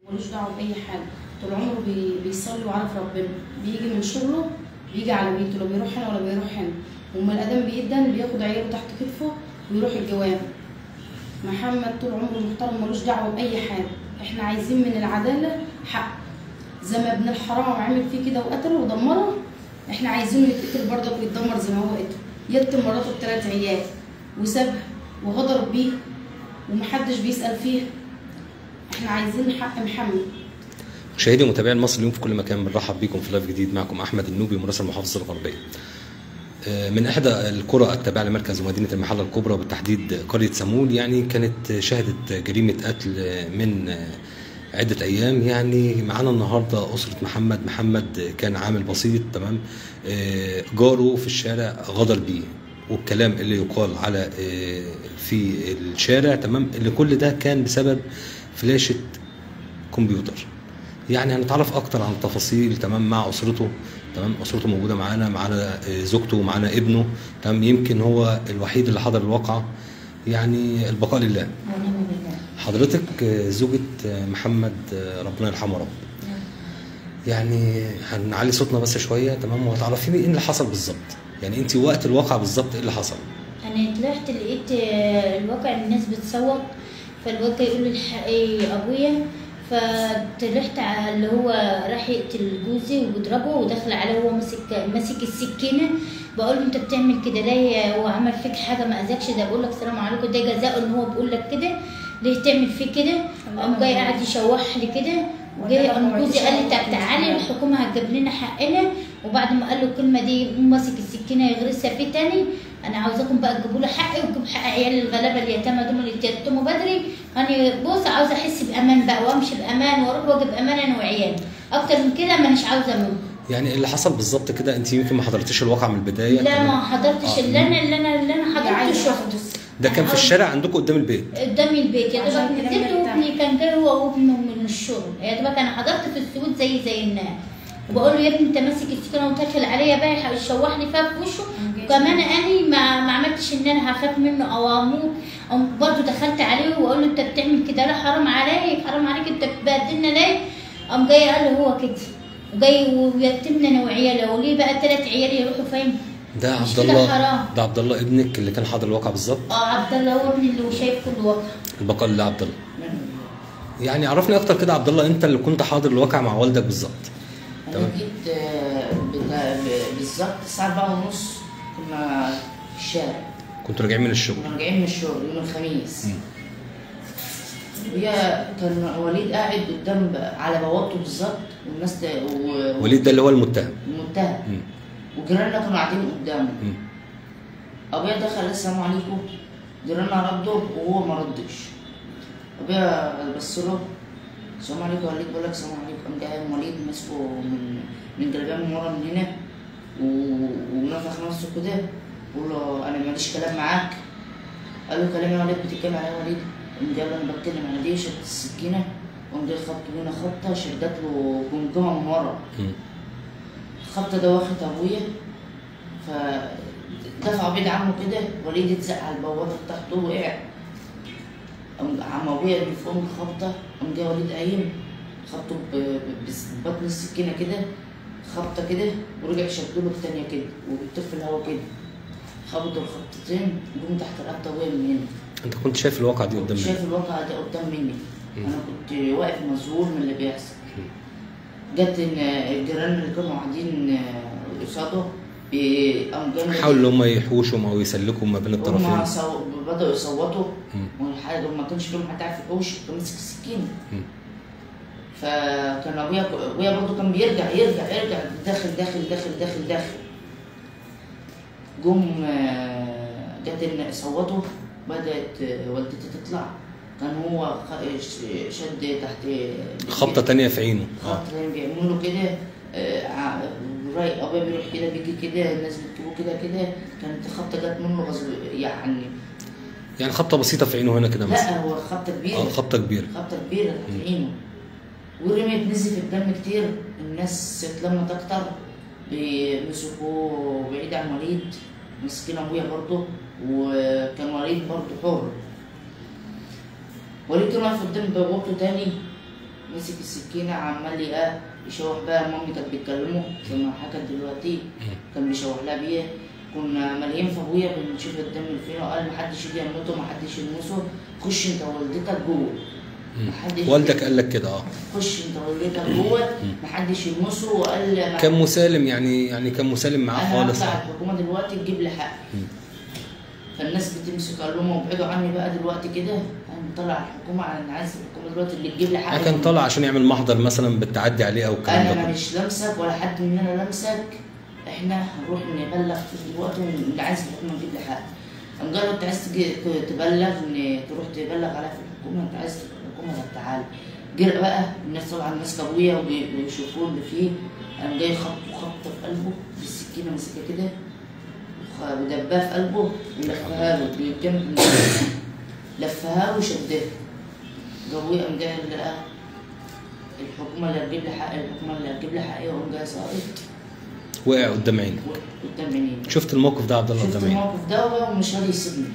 ملوش دعوه باي حاجه طول عمره بي... بيصلي وعارف ربنا بيجي من شغله بيجي على بيته لا بيروح هنا ولا بيروح هنا وما الادام بيدن بياخد عياله تحت كتفه ويروح الجوامع محمد طول عمره محترم ملوش دعوه باي حاجه احنا عايزين من العداله حق زي ما ابن الحرام عمل فيه كده وقتله ودمره احنا عايزينه يتقتل برضك ويتدمر زي ما هو قتل يتم مراته بثلاث عيال وسابها وغدر بيه ومحدش بيسأل فيه احنا عايزين حق محمد مشاهدي ومتابعي المصري اليوم في كل مكان بنرحب بيكم في لايف جديد معكم احمد النوبي مراسل محافظه الغربيه. آه، من احدى القرى التابعه لمركز ومدينه المحله الكبرى وبالتحديد قريه سمول يعني كانت شهدت جريمه قتل من آه، عده ايام يعني معانا النهارده اسره محمد محمد كان عامل بسيط تمام آه، جاره في الشارع غدر بيه والكلام اللي يقال على آه، في الشارع تمام اللي كل ده كان بسبب فلاشه كمبيوتر يعني هنتعرف اكتر عن التفاصيل تمام مع اسرته تمام اسرته موجوده معانا معانا آه، زوجته ومعانا ابنه تمام يمكن هو الوحيد اللي حضر الواقعه يعني البقاء لله حضرتك آه، زوجة آه، محمد آه، ربنا يرحمه رب يعني هنعلي صوتنا بس شويه تمام وهتعرفيني ايه اللي حصل بالظبط يعني انت وقت الواقعه بالظبط ايه اللي حصل انا طلعت لقيت آه، الواقع الناس بتصوت فالواقع يقول لي الحقي ابويا فطلعت على اللي هو راح يقتل جوزي وبيضربه ودخل عليه وهو ماسك ماسك السكينه بقول له انت بتعمل كده ليه هو عمل فيك حاجه ما اذاكش ده بقول لك سلام عليكم ده جزاء ان هو بيقول لك كده ليه تعمل فيه كده قام جاي قاعد يشوح لي كده وجاي قام جوزي قال لي طب تعالي الحكومه هتجيب لنا حقنا وبعد ما قال له الكلمه دي يقوم ماسك السكينه يغرسها فيه تاني انا عاوزاكم بقى تجيبوا له حقي وتجيبوا حق عيال الغلابه اليتامى دول اللي اتيتموا بدري انا بص عاوزه احس بامان بقى وامشي بامان واروح واجي بامان انا وعيالي اكتر من كده مانيش عاوزه منكم يعني اللي حصل بالظبط كده انت يمكن ما حضرتيش الواقعه من البدايه لا تمام؟ ما حضرتش آه. اللي انا اللي انا اللي انا حضرته عايزة شفته ده كان في الشارع عندكم قدام البيت قدامي البيت يا عشان دوبك كده نزلت مرتاح. وابني كان جاي هو وابنه من الشغل يا دوبك انا حضرت في السجود زي زي الناس وبقول له يا ابني انت ماسك السكينه وتاكل عليا بقى يشوح لي فيها في وشه وكمان انا ما ما عملتش ان انا هخاف منه او اموت او برضه دخلت عليه واقول له انت بتعمل كده لا حرام عليك حرام عليك انت بتبهدلنا ليه قام جاي قال له هو كده وجاي ويتمنا انا وعيالي وليه بقى ثلاث عيال يروحوا فين؟ ده مش عبد كده الله حرام. ده عبد الله ابنك اللي كان حاضر الواقعه بالظبط اه عبد الله هو ابني اللي شايف كل وقت البقاء لله عبد الله يعني عرفني اكتر كده عبد الله انت اللي كنت حاضر الواقع مع والدك بالظبط انا تمام. جيت آه، بتا- ب- بالظبط الساعه 4 ونص كنا في الشارع كنتوا راجعين من الشغل كنا راجعين من الشغل يوم الخميس مم. وهي كان وليد قاعد قدام ب- على بوابته بالظبط والناس ت- و- وليد ده اللي هو المتهم المنتهى مم. وجيراننا كانوا قاعدين قدامه مم. ابويا دخل السلام عليكم جيراننا ردوا وهو ما ردش ابويا بص له السلام عليكم يا وليد بقول لك السلام عليكم قام جاي وليد ماسكه من من جلابيه من ورا من هنا و- ونفخ نفسه كده بقول له انا ماليش كلام معاك قال له كلام يا وليد بتتكلم على يا وليد قام جاي انا بتكلم على دي شدت السكينه قام جاي خبط هنا خبطه شدت له جمجمه من ورا مم. الخبطة ده واخد أبويا فدفع بعيد عنه كده وليد اتزق على البوابة بتاعته وقع قام عم أبويا من فوق الخبطة قام جاي وليد قايم خبطه ب- ب- بس- ببطن السكينة كده خبطة كده ورجع شدله التانية كده وبيطير في الهوا كده خبطوا الخبطتين جم تحت رقبة أبويا من هنا انت كنت شايف الواقعه دي كنت قدام شايف منك الواقع ده قدام مني مم. انا كنت واقف مذهول من اللي بيحصل جت ان الجيران اللي كانوا قاعدين قصاده بي- قام جاي حاولوا هم يحوشوا او يسلكوا ما بين هم الطرفين صو... بدأوا يصوتوا مم. والحاجة ما كانش فيهم حد عارف يحوش كان ماسك السكينة مم. فكان ابويا ابويا برضه كان بيرجع يرجع يرجع داخل داخل داخل داخل داخل جم آه، جت ان صوتوا بدأت آه، والدتي تطلع كان هو خ- ش- شد تحت خبطه تانية في عينه اه خط كانوا بيعملوا كده آه، ع- راي ابويا بيروح كده بيجي كده الناس بتجيبه كده كده كانت الخبطه جت منه غصب يعني يعني خبطه بسيطه في عينه هنا كده مثلا لا هو خبطه كبيره اه خبطه كبيره خبطه كبيره تحت عينه ورميت نزف الدم كتير الناس اتلمت اكتر بيمسكوه بعيد عن وليد مسكين ابويا برضه وكان وليد برضه حر وليد كان واقف قدام بوابته تاني مسك السكينة عمال ايه يشوح بيها مامي كانت بتكلمه زي ما حكت دلوقتي كان بيشوح لها بيها كنا مالين في ابويا بنشوف الدم اللي فينا وقال محدش يجي يموته محدش يلمسه خش انت ووالدتك جوه محدش والدك قال لك كده اه خش انت ووالدتك جوه محدش يلمسه وقال ما- كان مسالم يعني يعني كان مسالم معاه انا خالص هطلع الحكومه دلوقتي تجيب لي حقي فالناس بتمسك قال لهم ابعدوا عني بقى دلوقتي كده انا مطلع الحكومه انا عايز الحكومه دلوقتي اللي تجيب لي حقي كان طالع عشان يعمل محضر مثلا بالتعدي عليه او الكلام انا ده انا كله. مش لمسك ولا حد مننا لمسك احنا هنروح نبلغ في دلوقتي اللي عايز الحكومه تجيب لي حقي قام قال له انت عايز تجي تبلغ ان تروح تبلغ عليها في الحكومه انت عايز الحكومه طب تعالى جرى بقى الناس طبعا ماسكه ابويا وبي- ويشوفوه اللي فيه قام جاي خبطه خبطه في قلبه بالسكينه مسكها كده خ- ودباه في قلبه ولفها له بالجنب لفها له وشدها جوي قام جاي لقى الحكومه اللي هتجيب لي حقي الحكومه اللي هتجيب لي حقي وقام جاي ساقط وقع قدام عينك قدام عينينا شفت الموقف ده يا عبد الله شفت قدام عينك الموقف ده بقى ومش راضي يسيبني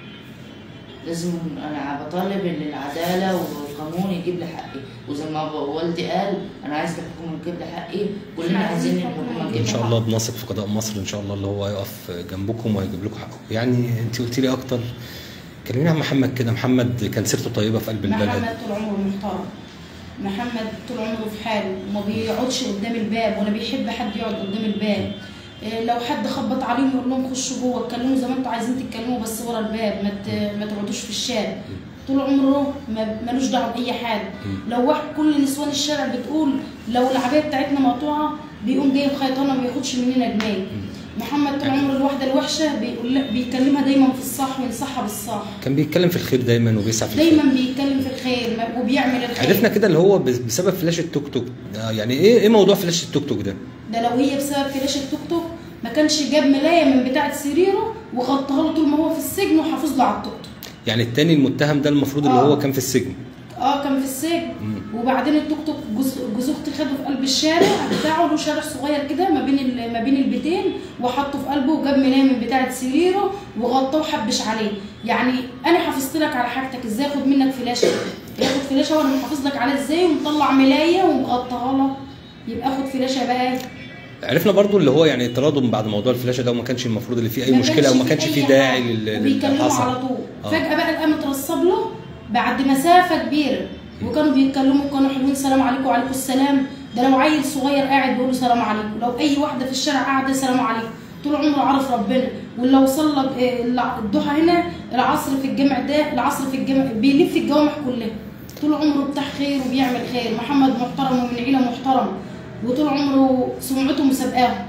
لازم انا بطالب ان العداله والقانون يجيب لي حقي وزي ما والدي قال انا عايز الحكومه تجيب لي حقي كلنا إحنا عايزين عايزين الحكومة الحكومه ان تجيب شاء لي الله حقي بنثق في قضاء مصر ان شاء الله اللي هو هيقف جنبكم وهيجيب لكم حقكم يعني انت قلت لي اكتر كلميني عن محمد كده محمد كان سيرته طيبه في قلب البلد محمد طول عمره محترم محمد طول عمره في حاله وما بيقعدش قدام الباب ولا بيحب حد يقعد قدام الباب إيه، لو حد خبط عليهم يقول لهم خشوا جوه اتكلموا زي ما انتوا عايزين تتكلموا بس ورا الباب ما ت- ما تقعدوش في الشارع طول عمره ما- ملوش دعوه باي حاجه لو واحد كل نسوان الشارع بتقول لو العبايه بتاعتنا مقطوعه بيقوم جايب خيطانه ما بياخدش مننا جنيه محمد طول عمره الواحده الوحشه بيقول لا- بيكلمها دايما في الصح وينصحها بالصح كان بيتكلم في الخير دايما وبيسعى في الخير دايما بيتكلم في الخير ما- وبيعمل الخير عرفنا كده اللي هو بس- بسبب فلاش التوك توك آه، يعني ايه ايه موضوع فلاش التوك توك ده ده لو هي بسبب فلاش التوك توك ما كانش جاب ملايه من بتاعه سريره وغطاها له طول ما هو في السجن وحافظ له على التوك توك يعني التاني المتهم ده المفروض اللي آه. هو كان في السجن اه كان في السجن وبعدين التوك توك جوز جوز اختي خده في قلب الشارع بتاعه له شارع صغير كده ما بين ال- ما بين البيتين وحطه في قلبه وجاب ملايه من بتاعه سريره وغطاه وحبش عليه يعني انا حافظت لك على حاجتك ازاي اخد منك فلاشه ياخد فلاشه وانا محافظ لك عليها ازاي ومطلع ملايه ومغطاها لك يبقى اخد فلاشه بقى عرفنا برضو اللي هو يعني تراضم بعد موضوع الفلاشه ده وما كانش المفروض اللي فيه اي ما مشكله او ما كانش أي فيه داعي حاجة. لل- للي وبيكلموا على حصل طول آه. فجاه بقى القام اترصب له بعد مسافه كبيره وكانوا بيتكلموا كانوا حلوين سلام عليكم وعليكم السلام ده لو عيل صغير قاعد بيقول له سلام عليكم لو اي واحده في الشارع قاعده سلام عليكم طول عمره عارف ربنا ولو صلى آه، الع- الضحى هنا العصر في الجامع ده العصر في الجامع بيلف الجوامع كلها طول عمره بتاع خير وبيعمل خير محمد محترم ومن عيله محترمه وطول عمره سمعته مسابقاه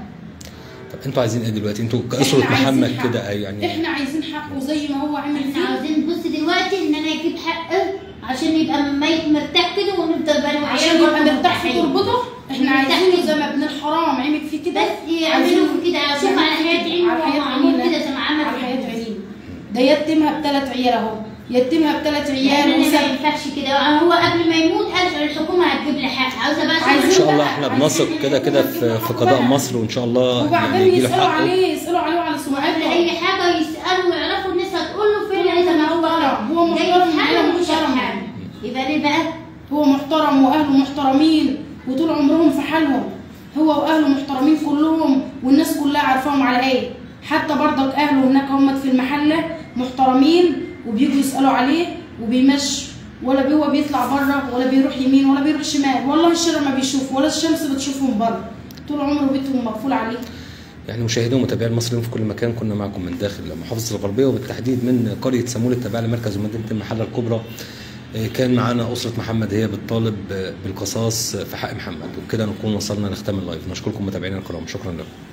طب انتوا عايزين ايه دلوقتي انتوا كاسره إحنا عايزين محمد حق. كده أي يعني احنا عايزين حقه زي ما هو عمل احنا فيه عاوزين بص دلوقتي ان انا اجيب حقه عشان يبقى ميت مرتاح كده ونفضل بقى عشان يبقى مرتاح في تربطه احنا مرتاح عايزينه كده. زي ما ابن الحرام عمل فيه كده بس يعملوا كده اشوف على حياة عيني على حياة ومعمول عيني. كده زي ما عمل على حياة عيني ده يتمها بثلاث عيال اهو يتمها بثلاث عيال يعني ما وساب ينفعش كده هو قبل ما يموت قال الحكومه هتجيب لي حق عاوزه بقى عايزين ان شاء الله بقى- احنا عايزين بنثق كده كده في في قضاء مصر وان شاء الله يعني وبعدين يجي له يسالوا حقه عليه يسالوا عليه وعلى قبل سمعته اي حاجه يسالوا ويعرفوا الناس هتقول له فين طبعاً زي ما هو محترم. هو جاي محترم يتحل وعيلة ومش محترمة. هيتحل. يبقى ليه بقى هو محترم واهله محترمين وطول عمرهم في حالهم هو واهله محترمين كلهم والناس كلها عارفاهم على ايه حتى برضك اهله هناك هم في المحله محترمين وبيجوا يسالوا عليه وبيمشوا ولا بي- هو بيطلع بره ولا بيروح يمين ولا بيروح شمال والله الشارع ما بيشوف ولا الشمس بتشوفهم بره طول عمره بيتهم مقفول عليه يعني مشاهدي ومتابعي المصريين في كل مكان كنا معكم من داخل محافظه الغربيه وبالتحديد من قريه سمول التابعه لمركز ومدينه المحله الكبرى آه، كان معانا اسره محمد هي بتطالب آه، بالقصاص في حق محمد وبكده نكون وصلنا لختام اللايف نشكركم متابعينا الكرام شكرا لكم